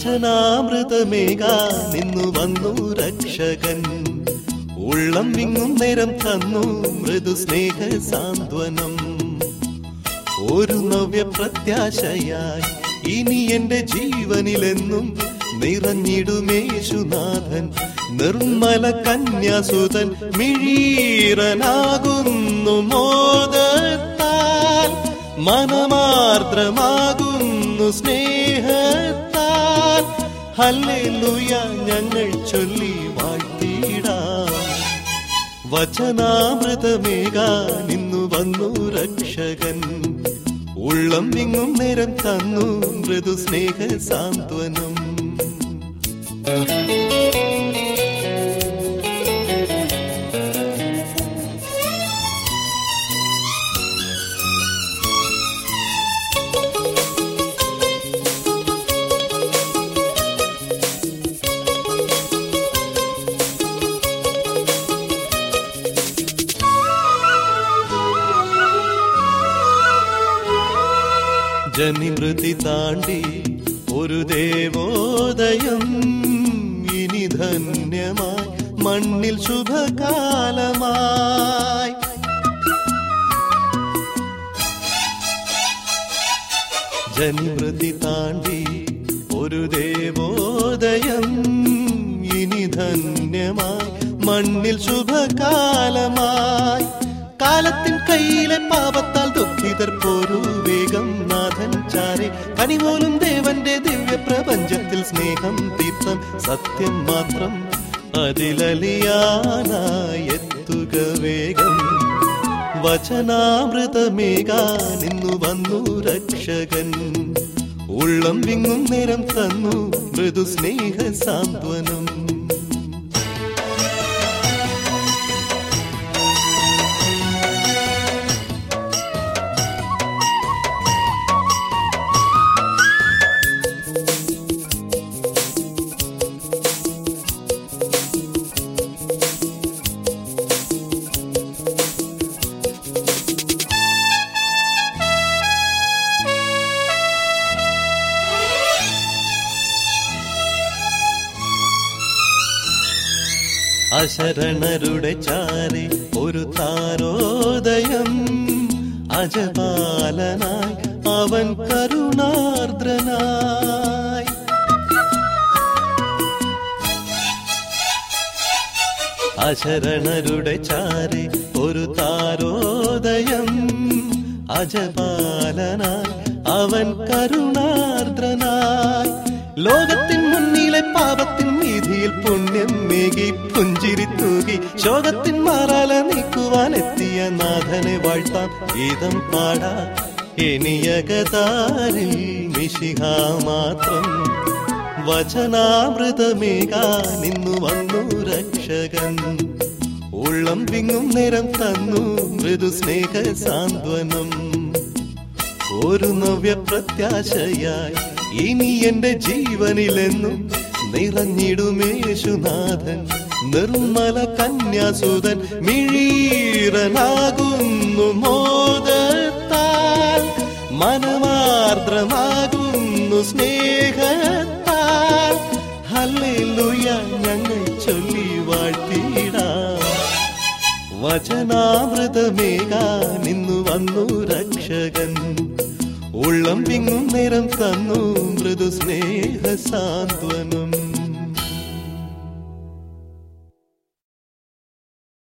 വചനാമൃതമേകാ നിന്നു വന്നു രക്ഷകൻ ഉള്ളം വിങ്ങും നേരം തന്നു മൃദു സ്നേഹ സാന്ത്വനം ഒരു നവ്യ പ്രത്യാശയായി ഇനി എന്റെ ജീവനിലെന്നും നിറഞ്ഞിടുമേശുനാഥൻ നിർമ്മല കന്യാസുതൻ മിഴീറനാകുന്നു മോദത്താൽ മനമാർദ്രമാകുന്നു സ്നേഹത്താൽ ഹല്ലേലൂയ ഞങ്ങൾ ചൊല്ലി വാഴ്ത്തിയിടാം വചനാമൃതമേകാ നിന്നു വന്നു രക്ഷകൻ ഉള്ളം വിങ്ങും നേരം തന്നു മൃദു സ്നേഹ സാന്ത്വനം ജനിമൃതി താണ്ടി ഒരു ദേവോദയം ഇനി ധന്യമായി മണ്ണിൽ ശുഭകാലമായി ജനിമൃതി താണ്ടി ഒരു ദേവോദയം ഇനി ധന്യമായി മണ്ണിൽ ശുഭകാലമായി കാലത്തിൻ കയ്യിലെ പാപത്താൽ ദുഃഖിതർ പോരു വേഗം നാഥൻ ചാരെ കനിപോലും ദേവന്റെ ദിവ്യ പ്രപഞ്ചത്തിൽ സ്നേഹം തീർത്ഥം സത്യം മാത്രം അതിലലിയാനായി എത്തുക വേഗം വചനാമൃതമേകാ നിന്നു വന്നു രക്ഷകൻ ഉള്ളം വിങ്ങും നേരം തന്നു മൃദു സ്നേഹ സാന്ത്വനം അശരണരുടെ ചാരി ഒരു താരോദയം അജപാലനായി അവൻ കരുണാർദ്രനായി അശരണരുടെ ചാരി ഒരു താരോദയം അജപാലനായി അവൻ കരുണാർദ്രനായി ലോകത്തിൻ മുന്നിലെ പാപത്തിൻ വീതിയിൽ പുണ്യം മേകി പുഞ്ചിരി തൂകി ശോകത്തിൻ മാറാല നീക്കുവാൻ എത്തിയ നാഥനെ വാഴ്ത്താം ഗീതം പാടാ ഇനിയകതാരിൽ മിശിഹ മാത്രം വചനാമൃതമേകാ നിന്നു വന്നു രക്ഷകൻ ഉള്ളം വിങ്ങും നേരം തന്നു മൃദു സ്നേഹ സാന്ത്വനം ഒരു നവ്യ പ്രത്യാശയായി ഇനി എന്റെ ജീവനിലെന്നും നിറഞ്ഞിടുമേശുനാഥൻ നിർമ്മല കന്യാസുതൻ മിഴീറനാകുന്നു മോദത്താൽ മനമാർദ്രമാകുന്നു സ്നേഹത്താൽ ഹല്ലേലൂയ ഞങ്ങൾ ചൊല്ലി വാഴ്ത്തിയിടാം വചനാമൃതമേകാ നിന്നു വന്നു രക്ഷകൻ ഉള്ളം വിങ്ങും നേരം തന്നു മൃദു സ്നേഹ സാന്ത്വനം